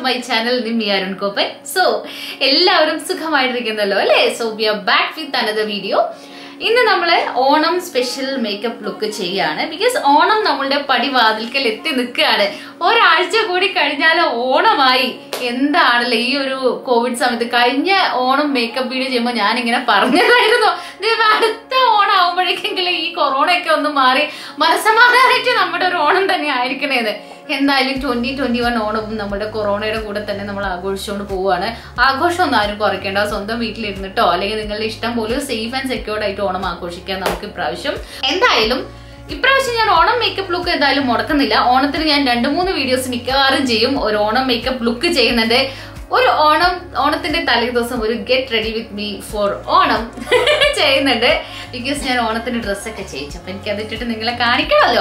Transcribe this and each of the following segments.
My channel Nimmi Arun Koppan so എല്ലാവരും സുഖമായിട്ടിരിക്കുന്നല്ലോ അല്ലേ so we are back with another video ഇന്ന് നമ്മൾ ഓണം സ്പെഷ്യൽ മേക്കപ്പ് ലുക്ക് ചെയ്യാണ് ബിക്കോസ് ഓണം നമ്മളുടെ പടിവാതിൽക്കൽ എത്തി നിൽക്കുകയാണ് ഒരാഴ്ച കൂടി കഴിഞ്ഞാൽ ഓണമായി എന്താണല്ലേ ഈ ഒരു കോവിഡ് സമയത്ത് കഴിഞ്ഞ ഓണം മേക്കപ്പ് വീഡിയോ ചെയ്യുമ്പോൾ ഞാനിങ്ങനെ പറഞ്ഞതായിരുന്നു ദൈവം അടുത്ത ഓണം ആവുമ്പോഴേക്കെങ്കിലും ഈ കൊറോണയൊക്കെ ഒന്ന് മാറി മനസ്സമാധാനമായിട്ട് നമ്മുടെ ഒരു ഓണം തന്നെ ആയിരിക്കണേന്ന് എന്തായാലും ട്വന്റി ട്വന്റി വൺ ഓണവും നമ്മുടെ കൊറോണയുടെ കൂടെ തന്നെ നമ്മൾ ആഘോഷിച്ചുകൊണ്ട് പോവുകയാണ് ആഘോഷം ഒന്നും ആരും കുറയ്ക്കേണ്ട സ്വന്തം വീട്ടിലിരുന്നിട്ടോ അല്ലെങ്കിൽ നിങ്ങളുടെ ഇഷ്ടം പോലെ സേഫ് ആൻഡ് സെക്യൂർഡ് ആയിട്ട് ഓണം ആഘോഷിക്കാൻ നമുക്ക് ഇപ്രാവശ്യം എന്തായാലും ഇപ്രാവശ്യം ഞാൻ ഓണം മേക്കപ്പ് ലുക്ക് എന്തായാലും മുടക്കുന്നില്ല ഓണത്തിന് ഞാൻ രണ്ട് മൂന്ന് വീഡിയോസ് മിക്കവാറും ചെയ്യും ഒരു ഓണം മേക്കപ്പ് ലുക്ക് ചെയ്യുന്നുണ്ട് ഒരു ഓണം ഓണത്തിന്റെ തലേ ദിവസം ഒരു get ready with me for Onam ചെയ്യുന്നുണ്ട് ബിക്കോസ് ഞാൻ ഓണത്തിന് ഡ്രസ്സൊക്കെ ചെയ്യിച്ചു അപ്പൊ എനിക്ക് അതിട്ടിട്ട് നിങ്ങളെ കാണിക്കണമല്ലോ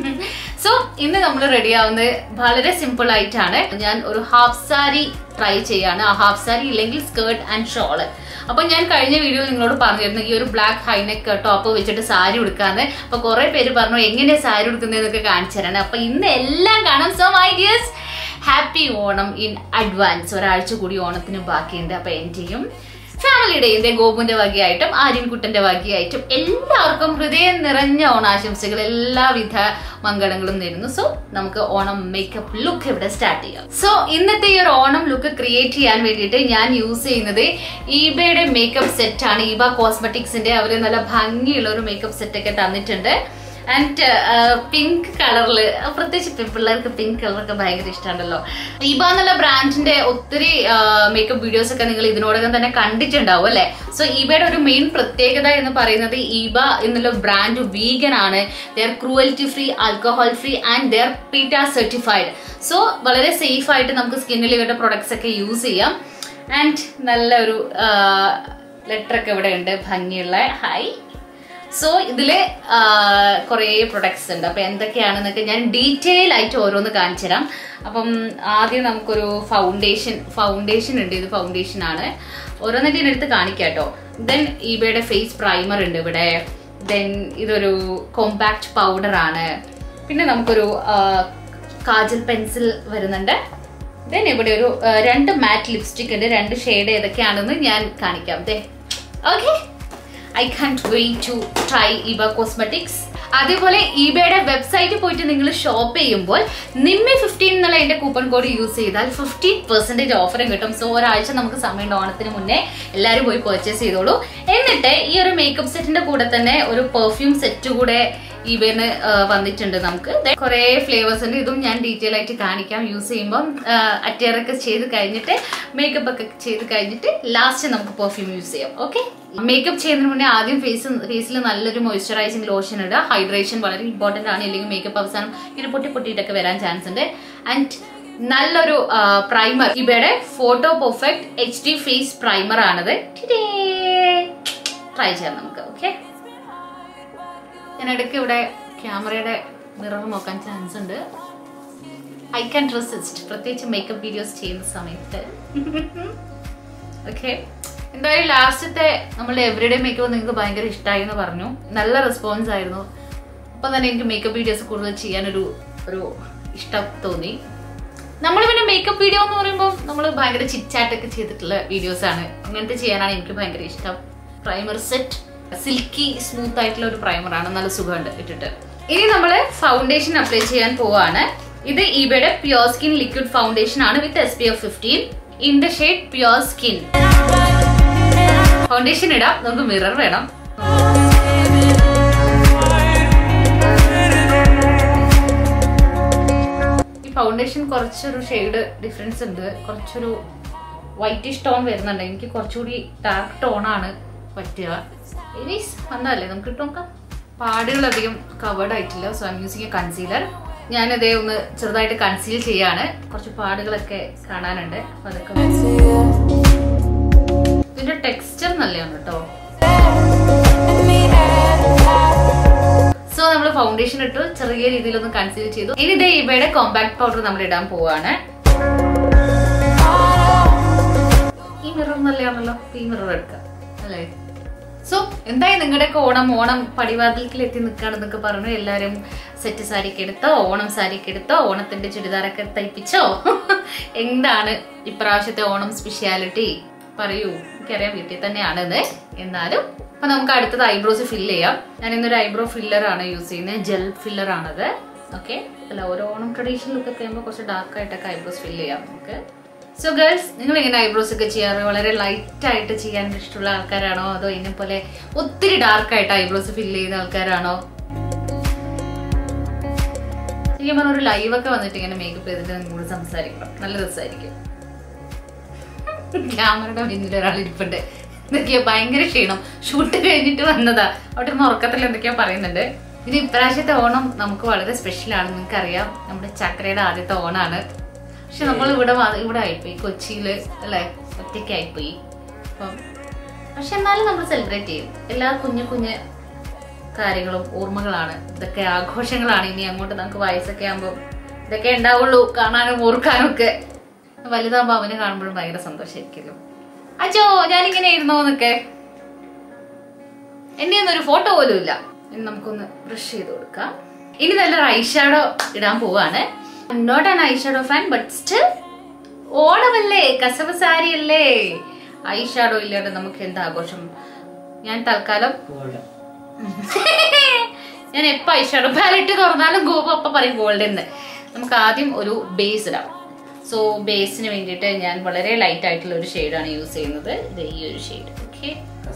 സോ ഇന്ന് നമ്മൾ റെഡി ആവുന്നത് വളരെ സിമ്പിൾ ആയിട്ടാണ് ഞാൻ ഒരു ഹാഫ് സാരി ട്രൈ ചെയ്യാണ് ആ ഹാഫ് സാരി ഇല്ലെങ്കിൽ സ്കേർട്ട് ആൻഡ് ഷോള് അപ്പൊ ഞാൻ കഴിഞ്ഞ വീഡിയോ നിങ്ങളോട് പറഞ്ഞിരുന്നു ഈ ഒരു ബ്ലാക്ക് ഹൈനെക്ക് ടോപ്പ് വെച്ചിട്ട് സാരി ഉടുക്കാന്ന് അപ്പൊ കുറെ പേര് പറഞ്ഞു എങ്ങനെ സാരി ഉടുക്കുന്നതെന്നൊക്കെ കാണിച്ചു തരാണ് അപ്പൊ ഇന്ന് എല്ലാം കാണാം so my dears happy Onam in advance ഒരാഴ്ച കൂടി ഓണത്തിന് ബാക്കിയുണ്ട് അപ്പൊ എന്റെയും ഫാമിലിയുടെയും ദേ ഗോപുവിന്റെ വകയായിട്ടും ആര്യൻകുട്ടന്റെ വകയായിട്ടും എല്ലാവർക്കും ഹൃദയം നിറഞ്ഞ ഓണാശംസകൾ എല്ലാവിധ മംഗളങ്ങളും നേരുന്നു സോ നമുക്ക് ഓണം മേക്കപ്പ് ലുക്ക് ഇവിടെ സ്റ്റാർട്ട് ചെയ്യാം സോ ഇന്നത്തെ ഈ ഒരു ഓണം ലുക്ക് ക്രിയേറ്റ് ചെയ്യാൻ വേണ്ടിയിട്ട് ഞാൻ യൂസ് ചെയ്യുന്നത് ഈബയുടെ മേക്കപ്പ് സെറ്റ് ആണ് ഈബ കോസ്മെറ്റിക്സിന്റെ അവര് നല്ല ഭംഗിയുള്ള ഒരു മേക്കപ്പ് സെറ്റ് ഒക്കെ തന്നിട്ടുണ്ട് ആൻഡ് പിങ്ക് കളറിൽ പ്രത്യേകിച്ച് പിള്ളേർക്ക് പിങ്ക് കളറൊക്കെ ഭയങ്കര ഇഷ്ടമാണല്ലോ ഈബ എന്നുള്ള ബ്രാൻഡിന്റെ ഒത്തിരി മേക്കപ്പ് വീഡിയോസ് ഒക്കെ നിങ്ങൾ ഇതിനോടകം തന്നെ കണ്ടിട്ടുണ്ടാവും അല്ലെ സോ ഈബയുടെ ഒരു മെയിൻ പ്രത്യേകത എന്ന് പറയുന്നത് ഈബ എന്നുള്ള ബ്രാൻഡ് വീഗൻ ആണ് they're cruelty free alcohol free and they're PETA certified so വളരെ സേഫ് ആയിട്ട് നമുക്ക് സ്കിന്നിൽ ഇവരുടെ പ്രൊഡക്ട്സ് ഒക്കെ യൂസ് ചെയ്യാം ആൻഡ് നല്ലൊരു ലെറ്റർ ഒക്കെ ഇവിടെ ഉണ്ട് ഭംഗിയുള്ള ഹൈ സോ ഇതില് കുറേ പ്രൊഡക്ട്സ് ഉണ്ട് അപ്പൊ എന്തൊക്കെയാണെന്നൊക്കെ ഞാൻ ഡീറ്റെയിൽ ആയിട്ട് ഓരോന്ന് കാണിച്ചു തരാം അപ്പം ആദ്യം നമുക്കൊരു ഫൗണ്ടേഷൻ ഫൗണ്ടേഷൻ ഉണ്ട് ഇത് ഫൗണ്ടേഷൻ ആണ് ഓരോന്നിന്റെ എടുത്ത് കാണിക്കാം കേട്ടോ ദെൻ ഈബയുടെ ഫേസ് പ്രൈമർ ഉണ്ട് ഇവിടെ ദെൻ ഇതൊരു കോമ്പാക്ട് പൗഡർ ആണ് പിന്നെ നമുക്കൊരു കാജൽ പെൻസിൽ വരുന്നുണ്ട് ദെൻ ഇവിടെ ഒരു രണ്ട് മാറ്റ് ലിപ്സ്റ്റിക് ഉണ്ട് രണ്ട് ഷെയ്ഡ് ഏതൊക്കെയാണെന്ന് ഞാൻ കാണിക്കാം ദേ okay I can't wait to try Iba cosmetics അതേപോലെ ഇബയുടെ വെബ്സൈറ്റിൽ പോയിട്ട് നിങ്ങൾ ഷോപ്പ് ചെയ്യുമ്പോൾ നിമ്മി ഫിഫ്റ്റീൻ എന്നുള്ള എന്റെ കൂപ്പൺ കോഡ് യൂസ് ചെയ്താൽ ഫിഫ്റ്റീൻ പെർസെന്റേജ് ഓഫറും കിട്ടും സോ ഒരാഴ്ച നമുക്ക് സമയമുണ്ട് ഓണത്തിന് മുന്നേ എല്ലാവരും പോയി പർച്ചേസ് ചെയ്തോളൂ എന്നിട്ട് ഈ ഒരു മേക്കപ്പ് സെറ്റിന്റെ കൂടെ തന്നെ ഒരു പെർഫ്യൂം സെറ്റ് കൂടെ ഇവന് വന്നിട്ടുണ്ട് നമുക്ക് കുറെ ഫ്ലേവേഴ്സ് ഉണ്ട് ഇതും ഞാൻ ഡീറ്റെയിൽ ആയിട്ട് കാണിക്കാം യൂസ് ചെയ്യുമ്പോൾ അറ്റയറൊക്കെ ചെയ്ത് കഴിഞ്ഞിട്ട് മേക്കപ്പ് ഒക്കെ ചെയ്ത് കഴിഞ്ഞിട്ട് ലാസ്റ്റ് നമുക്ക് പെർഫ്യൂം യൂസ് ചെയ്യാം ഓക്കെ മേക്കപ്പ് ചെയ്യുന്നതിന് മുന്നേ ആദ്യം ഫേസ് ഫേസിൽ നല്ലൊരു മോയ്സ്ചറൈസിങ് ലോഷൻ ഇടുക ഹൈഡ്രേഷൻ വളരെ ഇമ്പോർട്ടന്റ് ആണ് ഇല്ലെങ്കിൽ മേക്കപ്പ് അവസാനം ഇങ്ങനെ പൊട്ടി പൊട്ടിയിട്ടൊക്കെ വരാൻ ചാൻസ് ഉണ്ട് ആൻഡ് നല്ലൊരു പ്രൈമർ ഇവയുടെ photo perfect H D face primer ആണത് ട്രൈ ചെയ്യാം നമുക്ക് ഓക്കെ ഞാൻ ഇടയ്ക്ക് ഇവിടെ ക്യാമറയുടെ മിറർ നോക്കാൻ ചാൻസ് ഉണ്ട് ഐ ക്യാൻ റെസിസ്റ്റ് പ്രത്യേകിച്ച് മേക്കപ്പ് വീഡിയോസ് ചെയ്യുന്ന സമയത്ത് ഓക്കെ എന്തായാലും ലാസ്റ്റത്തെ നമ്മളുടെ എവറിഡേ മേക്കപ്പ് നിങ്ങൾക്ക് ഭയങ്കര ഇഷ്ടമായി എന്ന് പറഞ്ഞു നല്ല റെസ്പോൺസ് ആയിരുന്നു അപ്പം തന്നെ എനിക്ക് മേക്കപ്പ് വീഡിയോസ് കൂടുതൽ ചെയ്യാനൊരു ഒരു ഇഷ്ടം തോന്നി നമ്മൾ പിന്നെ മേക്കപ്പ് വീഡിയോ എന്ന് പറയുമ്പോൾ നമ്മൾ ഭയങ്കര ചിറ്റാറ്റൊക്കെ ചെയ്തിട്ടുള്ള വീഡിയോസ് ആണ് അങ്ങനത്തെ ചെയ്യാനാണ് എനിക്ക് ഭയങ്കര ഇഷ്ടം പ്രൈമർ സെറ്റ് സിൽക്കി സ്മൂത്ത് ആയിട്ടുള്ള ഒരു പ്രൈമർ ആണ് നല്ല സുഖമുണ്ട് ഇട്ടിട്ട് ഇനി നമ്മൾ ഫൗണ്ടേഷൻ അപ്ലൈ ചെയ്യാൻ പോവാണ് ഇത് ഈബയുടെ പ്യോർ സ്കിൻ ലിക്വിഡ് ഫൗണ്ടേഷൻ ആണ് with S P F fifteen in the shade pure skin foundation ഇടാം നമുക്ക് മിറർ വേണം ഈ ഫൗണ്ടേഷൻ കുറച്ചൊരു ഷെയ്ഡ് ഡിഫറൻസ് ഉണ്ട് കുറച്ചൊരു വൈറ്റിഷ് ടോൺ വരുന്നുണ്ട് എനിക്ക് കുറച്ചുകൂടി ഡാർക്ക് ടോൺ ആണ് പറ്റുക എനിസ് വന്നതല്ലേ നമുക്ക് ഇട്ട് നോക്കാം പാടുകളധികം കവേർഡ് ആയിട്ടില്ല so I using a concealer ഞാനതേ ഒന്ന് ചെറുതായിട്ട് കൺസീൽ ചെയ്യാണ് കുറച്ച് പാടുകളൊക്കെ കാണാനുണ്ട് അപ്പൊ അതൊക്കെ ഇതിന്റെ ടെക്സ്ചർ നല്ലതാണ് കേട്ടോ സോ നമ്മൾ ഫൗണ്ടേഷൻ ഇട്ടു ചെറിയ രീതിയിലൊന്ന് കൺസീൽ ചെയ്തു ഇനി ഇതേ ഇവയുടെ കോമ്പാക്ട് പൗഡർ നമ്മൾ ഇടാൻ പോവാണ് ഈ മിറർ നല്ലതാണല്ലോ ഈ മിറർ എടുക്കാം അല്ലേ സോ എന്തായി നിങ്ങളുടെയൊക്കെ ഓണം ഓണം പടിവാതിൽക്കിൽ എത്തി നിൽക്കുകയാണെന്നൊക്കെ പറഞ്ഞു എല്ലാവരും സെറ്റ് സാരിക്ക് എടുത്തോ ഓണം സാരിക്ക് എടുത്തോ ഓണത്തിന്റെ ചുരിദാറൊക്കെ തയ്പ്പിച്ചോ എന്താണ് ഇപ്രാവശ്യത്തെ ഓണം സ്പെഷ്യാലിറ്റി പറയൂ എനിക്കറിയാം വീട്ടിൽ തന്നെയാണെന്ന് എന്നാലും അപ്പൊ നമുക്ക് അടുത്തത് ഐബ്രോസ് ഫില്ല് ചെയ്യാം ഞാൻ ഇന്നൊരു ഐബ്രോ ഫില്ലർ ആണ് യൂസ് ചെയ്യുന്നത് ജെൽ ഫില്ലർ ആണത് ഓക്കെ അല്ല ഓരോ ഓണം ട്രഡീഷണൽ ലുക്ക് ഒക്കെ ആകുമ്പോൾ കുറച്ച് ഡാർക്ക് ആയിട്ടൊക്കെ ഐബ്രോസ് ഫില്ല് ചെയ്യാം നമുക്ക് സോ ഗേൾസ് നിങ്ങൾ എങ്ങനെ ഐബ്രോസ് ഒക്കെ ചെയ്യാറ് വളരെ ലൈറ്റ് ആയിട്ട് ചെയ്യാൻ ഇഷ്ടമുള്ള ആൾക്കാരാണോ അതോ ഇതിനെ പോലെ ഒത്തിരി ഡാർക്ക് ആയിട്ട് ഐബ്രോസ് ഫില്ല് ചെയ്യുന്ന ആൾക്കാരാണോ ശരിക്കും പറഞ്ഞ ഒരു ലൈവ് ഒക്കെ വന്നിട്ട് ഇങ്ങനെ മേക്കപ്പ് ചെയ്തിട്ട് നിങ്ങളോട് സംസാരിക്കണം നല്ല രസമായിരിക്കും ക്യാമറയുടെ മുന്നിൽ ഒരാൾ ഇരിപ്പുണ്ട് എന്തൊക്കെയാ ഭയങ്കര ക്ഷീണം ഷൂട്ട് കഴിഞ്ഞിട്ട് വന്നതാ അവിടെ നിന്ന് ഉറക്കത്തിൽ എന്തൊക്കെയാ പറയുന്നുണ്ട് ഇനി ഇപ്രാവശ്യത്തെ ഓണം നമുക്ക് വളരെ സ്പെഷ്യൽ ആണ് നിങ്ങൾക്ക് അറിയാം നമ്മുടെ ചക്രയുടെ ആദ്യത്തെ ഓണാണ് പക്ഷെ നമ്മൾ ഇവിടെ വ- ഇവിടെ ആയിപ്പോയി കൊച്ചിയില് അല്ലേ ഒറ്റയ്ക്ക് ആയിപ്പോയി അപ്പം പക്ഷെ എന്നാലും നമ്മൾ സെലിബ്രേറ്റ് ചെയ്യും എല്ലാ കുഞ്ഞു കുഞ്ഞ് കാര്യങ്ങളും ഓർമ്മകളാണ് ഇതൊക്കെ ആഘോഷങ്ങളാണ് ഇനി അങ്ങോട്ട് നമുക്ക് വയസ്സൊക്കെ ആകുമ്പോൾ ഇതൊക്കെ ഉണ്ടാവുള്ളൂ കാണാനും ഓർക്കാനും ഒക്കെ വലുതാകുമ്പോൾ അവന് കാണുമ്പോഴും ഭയങ്കര സന്തോഷമായിരിക്കുമല്ലോ അച്ചോ ഞാനിങ്ങനെ ഇരുന്നോ എന്നൊക്കെ എന്റെ ഒന്നും ഒരു ഫോട്ടോ പോലും ഇല്ല ഇനി നമുക്കൊന്ന് ബ്രഷ് ചെയ്ത് കൊടുക്കാം ഇനി നല്ലൊരു ഐഷാഡോ ഇടാൻ പോവാണ് not an eyeshadow fan but still ഓണമല്ലേ കസവ് സാരി അല്ലേ ഐഷാഡോ ഇല്ലാതെ നമുക്ക് എന്താ ആഘോഷം ഞാൻ തൽക്കാലം ഞാൻ എപ്പോ ഐഷാഡോ പാലറ്റ് തുറന്നാലും ഗോപ അപ്പ പറയും ഗോൾഡ് എന്ന് നമുക്ക് ആദ്യം ഒരു ബേസ് ഇടാം സോ ബേസിന് വേണ്ടിയിട്ട് ഞാൻ വളരെ ലൈറ്റ് ആയിട്ടുള്ള ഒരു ഷെയ്ഡാണ് യൂസ് ചെയ്യുന്നത് ഇത് ഈ ഒരു ഷെയ്ഡ് ഓക്കെ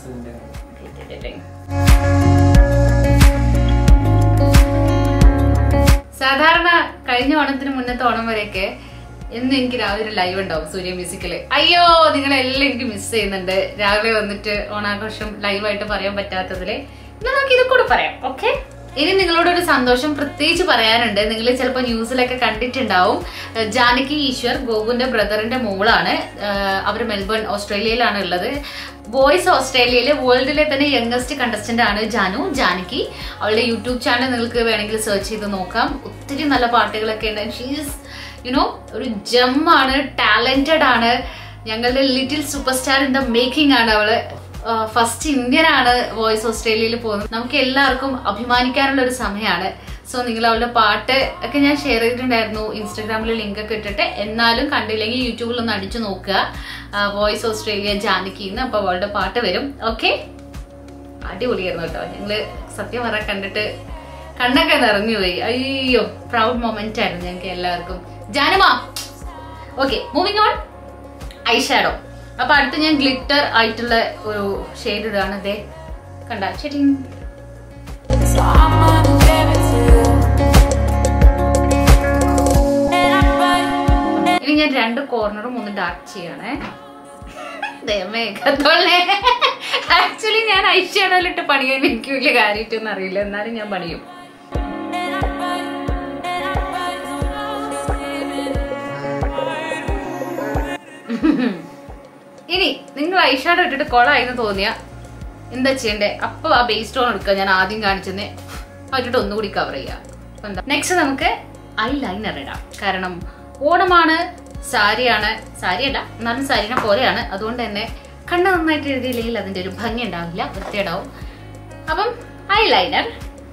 സാധാരണ കഴിഞ്ഞ ഓണത്തിന് മുന്നത്തെ ഓണം വരെയൊക്കെ എന്ന് എനിക്ക് രാവിലെ ഒരു ലൈവ് ഉണ്ടാവും സൂര്യ മ്യൂസിക്കില് അയ്യോ നിങ്ങളെല്ലാം എനിക്ക് മിസ് ചെയ്യുന്നുണ്ട് രാവിലെ വന്നിട്ട് ഓണാഘോഷം ലൈവായിട്ട് പറയാൻ പറ്റാത്തതില് എന്നാ നമുക്ക് ഇത് കൂടെ പറയാം ഓക്കെ ഇനി നിങ്ങളോടൊരു സന്തോഷം പ്രത്യേകിച്ച് പറയാനുണ്ട് നിങ്ങൾ ചിലപ്പോൾ ന്യൂസിലൊക്കെ കണ്ടിട്ടുണ്ടാവും ഏഹ് ജാനകി ഈശ്വർ ഗോകുന്റെ ബ്രദറിന്റെ മോളാണ് അവർ മെൽബൺ ഓസ്ട്രേലിയയിലാണ് ഉള്ളത് വോയിസ് ഓസ്ട്രേലിയയിലെ വേൾഡിലെ തന്നെ യങ്ങസ്റ്റ് കണ്ടസ്റ്റന്റ് ആണ് ജാനു ജാനകി അവളുടെ യൂട്യൂബ് ചാനൽ നിങ്ങൾക്ക് വേണമെങ്കിൽ സെർച്ച് ചെയ്ത് നോക്കാം ഒത്തിരി നല്ല പാട്ടുകളൊക്കെ ഉണ്ട് ഷീസ് യുനോ ഒരു ജമ്മാണ് ടാലന്റഡ് ആണ് ഞങ്ങളുടെ little super star in the making ആണ് അവള് ഫസ്റ്റ് ഇന്ത്യൻ ആണ് വോയിസ് ഓസ്ട്രേലിയയിൽ പോകുന്നത് നമുക്ക് എല്ലാവർക്കും അഭിമാനിക്കാനുള്ള ഒരു സമയമാണ് സോ നിങ്ങൾ അവളുടെ പാട്ട് ഒക്കെ ഞാൻ ഷെയർ ചെയ്തിട്ടുണ്ടായിരുന്നു ഇൻസ്റ്റാഗ്രാമിൽ ലിങ്ക് ഒക്കെ ഇട്ടിട്ട് എന്നാലും കണ്ടില്ലെങ്കിൽ യൂട്യൂബിൽ ഒന്ന് അടിച്ചു നോക്കുക വോയിസ് ഓസ്ട്രേലിയ ജാനകിന്ന് അപ്പൊ അവളുടെ പാട്ട് വരും ഓക്കെ അടിപൊളിയായിരുന്നു കേട്ടോ ഞങ്ങള് സത്യം പറ കണ്ടിട്ട് കണ്ണൊക്കെ നിറഞ്ഞുപോയി അയ്യോ പ്രൗഡ് മൊമെന്റ് ആയിരുന്നു ഞങ്ങൾക്ക് എല്ലാവർക്കും ജാനുമാ ഓക്കെ മൂവിങ് ഓൺ ഐഷാഡോ അപ്പൊ അടുത്ത് ഞാൻ ഗ്ലിറ്റർ ആയിട്ടുള്ള ഒരു ഷെയ്ഡ് ഇടാണ് ദേ കണ്ട ശരി So I'm gonna give it to you. And I'm right. ഇനി ഞാൻ രണ്ട് കോർണറും ഒന്ന് ഡാർക്ക് ചെയ്യണേ ദൈവമേ കത്തോളേ ആക്ച്വലി ഞാൻ ഐഷാഡോയിലിട്ട് പണിയാൻ എനിക്ക് വലിയ കാര്യമായിട്ടൊന്നും അറിയില്ല എന്നാലും ഞാൻ പണിയും And I'm right. And I'm right. So give it. ഇനി നിങ്ങൾ ഐഷാഡോ ഇട്ടിട്ട് കൊളായിന്ന് തോന്നിയ എന്താ ചെയ്യണ്ടേ അപ്പൊ ആ ബേസ് സ്റ്റോൺ എടുക്കുക ഞാൻ ആദ്യം കാണിച്ചെന്ന് അതിട്ട് ഒന്നുകൂടി കവർ ചെയ്യാം അപ്പൊ എന്താ നെക്സ്റ്റ് നമുക്ക് ഐ ലൈനർ ഇടാം കാരണം ഓണമാണ് സാരിയാണ് സാരിയല്ല എന്നാലും സാരിനെ പോലെയാണ് അതുകൊണ്ട് തന്നെ കണ്ണ് നന്നായിട്ട് എഴുതിയില്ലെങ്കിൽ അതിന്റെ ഒരു ഭംഗി ഉണ്ടാവില്ല വൃത്തിയിടാവും അപ്പം ഐ ലൈനർ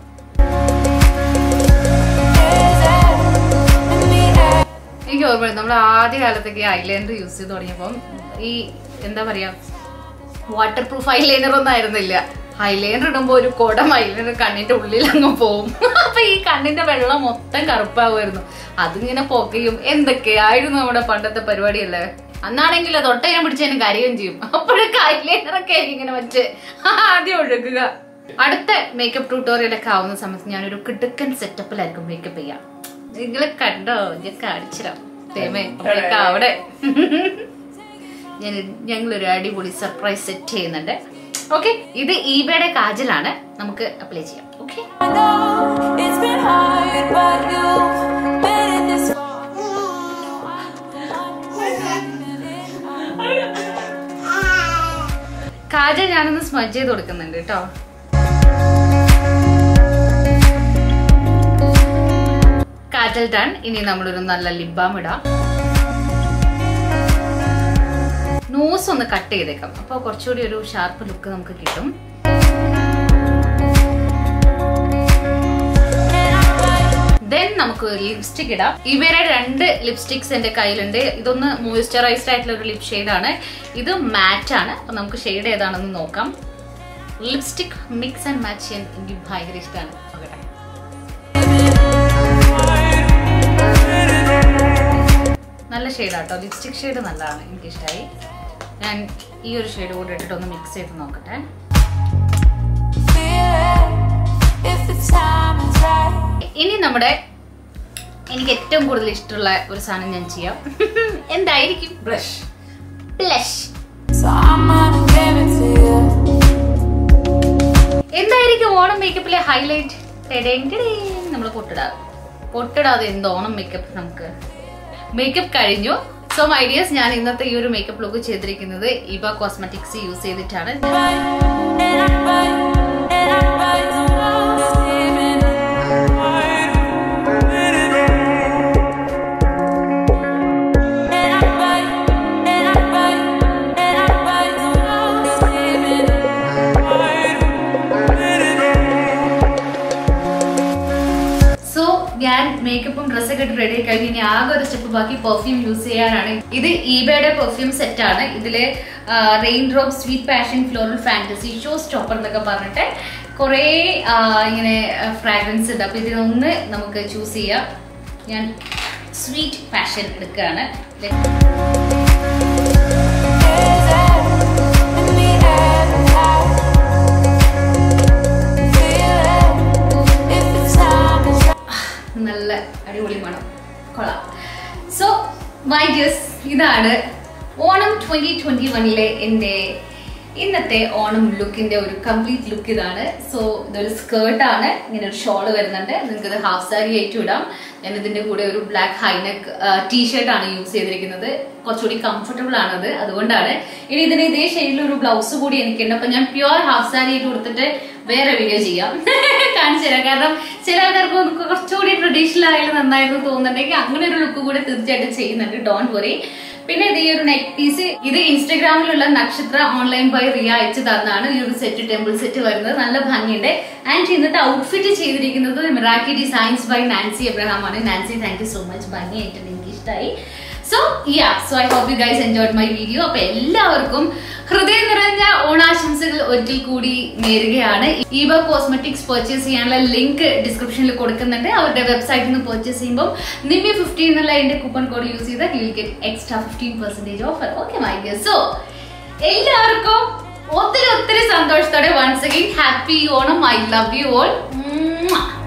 എനിക്ക് ഓർമ്മ നമ്മൾ ആദ്യ കാലത്തൊക്കെ ഐലൈനർ യൂസ് ചെയ്ത് തുടങ്ങിയപ്പം ഈ എന്താ പറയാ വാട്ടർ പ്രൂഫ് ഐലൈനർ ഒന്നും ആയിരുന്നില്ല ഐലൈനർ ഇടുമ്പോൾ ഒരു കുടം ഐലൈനർ കണ്ണിന്റെ ഉള്ളിൽ അങ്ങ് പോവും അപ്പൊ ഈ കണ്ണിന്റെ വെള്ളം മൊത്തം കറുപ്പാവുമായിരുന്നു അതിങ്ങനെ പൊക്കയും എന്തൊക്കെയായിരുന്നു നമ്മുടെ പണ്ടത്തെ പരിപാടിയല്ലേ അന്നാണെങ്കിൽ അത് ഒട്ടയം പിടിച്ചതിന് കരയും ചെയ്യും അപ്പോഴൊക്കെ ഐലൈനർ ഒക്കെ ആയിരിക്കും ഇങ്ങനെ വെച്ച് ആദ്യം ഒഴുകുക അടുത്ത മേക്കപ്പ് ട്യൂട്ടോറിയൽ ഒക്കെ ആവുന്ന സമയത്ത് ഞാനൊരു കിടുക്കൻ സെറ്റപ്പിലായിരിക്കും മേക്കപ്പ് ചെയ്യാം നിങ്ങൾ കണ്ടോ ഞാൻ കാണിച്ചിരാം തേമേ അപ്പോഴൊക്കെ അവിടെ ഞാൻ ഞങ്ങളൊരു അടിപൊളി സർപ്രൈസ് സെറ്റ് ചെയ്യുന്നുണ്ട് ഓക്കെ ഇത് ഈബയുടെ കാജലാണ് നമുക്ക് അപ്ലൈ ചെയ്യാം okay I know it's been hard, but you've made it this far. Kajal ഞാനൊന്ന് സ്മജ് ചെയ്ത് കൊടുക്കുന്നുണ്ട് കേട്ടോ കാജൽ ഡൺ ഇനി നമ്മളൊരു നല്ല ലിബാം ഇടാം നോസ് ഒന്ന് കട്ട് ചെയ്തേക്കാം അപ്പോൾ കുറച്ചുകൂടി ഒരു ഷാർപ്പ് ലുക്ക് നമുക്ക് കിട്ടും ദെൻ നമുക്ക് ലിപ്സ്റ്റിക് ഇടാം ഇവരെ രണ്ട് ലിപ്സ്റ്റിക്സ് എന്റെ കയ്യിലുണ്ട് ഇതൊന്ന് മോയ്സ്ചറൈസ്ഡ് ആയിട്ടുള്ള ഒരു ലിപ് ഷെയ്ഡാണ് ഇത് മാറ്റ് ആണ് അപ്പൊ നമുക്ക് ഷെയ്ഡ് ഏതാണെന്ന് നോക്കാം ലിപ്സ്റ്റിക് മിക്സ് ആൻഡ് മാച്ച് ചെയ്യാൻ എനിക്ക് ഭയങ്കര ഇഷ്ടമാണ് നോക്കട്ടെ നല്ല ഷെയ്ഡാട്ടോ ലിപ്സ്റ്റിക് ഷെയ്ഡ് നല്ലതാണ് എനിക്കിഷ്ടമായി ഞാൻ ഈ ഒരു ഷെയ്ഡ് കൂടെ ഇട്ടിട്ട് ഒന്ന് മിക്സ് ചെയ്ത് നോക്കട്ടെ If the time is right. ഇനി നമ്മുടെ എനിക്ക് ഏറ്റവും കൂടുതൽ ഇഷ്ടമുള്ള ഒരു സാധനം ഞാൻ ചെയ്യാം എന്തായിരിക്കും brush blush So I'm gonna give it to you. എന്തായിരിക്കും ഓണം മേക്കപ്പിലെ ഹൈലൈറ്റ് നമ്മൾ പൊട്ടിടാതെ പൊട്ടിടാതെ എന്ത് ഓണം മേക്കപ്പ് നമുക്ക് മേക്കപ്പ് കഴിഞ്ഞു സോ മൈ ഡിയേഴ്സ് ഞാൻ ഇന്നത്തെ ഈ ഒരു മേക്കപ്പ് ലുക്ക് ചെയ്തിരിക്കുന്നത് ഇവ കോസ്മെറ്റിക്സ് യൂസ് ചെയ്തിട്ടാണ് And I bite, and I bite the most even. And I bite, and I bite, and I bite the most even. So ഞാൻ മേക്കപ്പും ഡ്രസ്സൊക്കെ ഇട്ട് റെഡി ആയി കഴിഞ്ഞ് ഇനി ആകെ ഒരു സ്റ്റെപ്പ് ബാക്കി പെർഫ്യൂം യൂസ് ചെയ്യാനാണ് ഇത് ഈബയുടെ പെർഫ്യൂം സെറ്റ് ആണ് ഇതില് rain drop sweet passion floral fantasy show stopper എന്നൊക്കെ പറഞ്ഞിട്ട് കുറേ ആ, ഇങ്ങനെ ഫ്രാഗ്രൻസ് ഉണ്ട് അപ്പൊ ഇതിലൊന്ന് നമുക്ക് ചൂസ് ചെയ്യാം ഞാൻ സ്വീറ്റ് പാഷൻ എടുക്കുകയാണ് Is it in the air tonight? Feel it if the time is right. നല്ല അടിപൊളി മണം കൊള്ളാം സോ മൈ ഡിയേഴ്സ് ഇതാണ് ഓണം ട്വന്റി ട്വന്റി വണ്ണിലെ എൻ്റെ ഇന്നത്തെ ഓണം ലുക്കിന്റെ ഒരു കംപ്ലീറ്റ് ലുക്ക് ഇതാണ് സോ ഇതൊരു സ്കേർട്ടാണ് ഇങ്ങനെ ഒരു ഷോള് വരുന്നുണ്ട് നിങ്ങൾക്ക് ഇത് ഹാഫ് സാരി ആയിട്ട് ഇടാം ഞാൻ ഇതിന്റെ കൂടെ ഒരു ബ്ലാക്ക് ഹൈനെക്ക് ടീഷർട്ട് ആണ് യൂസ് ചെയ്തിരിക്കുന്നത് കുറച്ചുകൂടി കംഫർട്ടബിൾ ആണത് അതുകൊണ്ടാണ് ഇനി ഇതിന് ഇതേ ഷെയ്ഡിൽ ഒരു ബ്ലൗസ് കൂടി എനിക്കുണ്ട് അപ്പൊ ഞാൻ പ്യുവർ ഹാഫ് സാരി ആയിട്ട് കൊടുത്തിട്ട് വേറെ വീഡിയോ ചെയ്യാം കാണിച്ചു തരാം കാരണം ചില ആൾക്കാർക്ക് ഒന്ന് കുറച്ചുകൂടി ട്രഡീഷണൽ ആയാലും നന്നായിരുന്നു തോന്നുന്നുണ്ടെങ്കിൽ അങ്ങനെ ഒരു ലുക്ക് കൂടെ തീർച്ചയായിട്ടും ചെയ്യുന്നുണ്ട് ഡോണ്ട് വറി പിന്നെ ഇത് ഈ ഒരു നെക്ക് പീസ് ഇത് ഇൻസ്റ്റഗ്രാമിലുള്ള നക്ഷത്ര ഓൺലൈൻ ബൈ റിയ അയച്ചു തന്നാണ് ഈ ഒരു സെറ്റ് ടെമ്പിൾ സെറ്റ് വരുന്നത് നല്ല ഭംഗിയുണ്ട് ആൻഡ് ഇന്നത്തെ ഔട്ട്ഫിറ്റ് ചെയ്തിരിക്കുന്നത് മിറാക്കി ഡിസൈൻസ് ബൈ നാൻസി എബ്രഹാം ആണ് Nancy thank you so much ഭംഗിയായിട്ടുണ്ട് എനിക്ക് ഇഷ്ടമായി so yeah so I hope you guys enjoyed my video അപ്പൊ എല്ലാവർക്കും ഹൃദയം നിറഞ്ഞ ഓണാശംസകൾ ഒരിക്കൽ കൂടി നേരുകയാണ് ഈബ കോസ്മെറ്റിക്സ് പർച്ചേസ് ചെയ്യാനുള്ള ലിങ്ക് ഡിസ്ക്രിപ്ഷനിൽ കൊടുക്കുന്നുണ്ട് അവരുടെ വെബ്സൈറ്റിൽ നിന്ന് പർച്ചേസ് ചെയ്യുമ്പോൾ നിമ്മി ഫിഫ്റ്റീൻ എന്നുള്ള എന്റെ കൂപ്പൺ കോഡ് യൂസ് ചെയ്താൽ you will get extra fifteen percentage offer okay my guys so എല്ലാവർക്കും ഒത്തിരി ഒത്തിരി സന്തോഷത്തോടെ once again happy Onam I love you all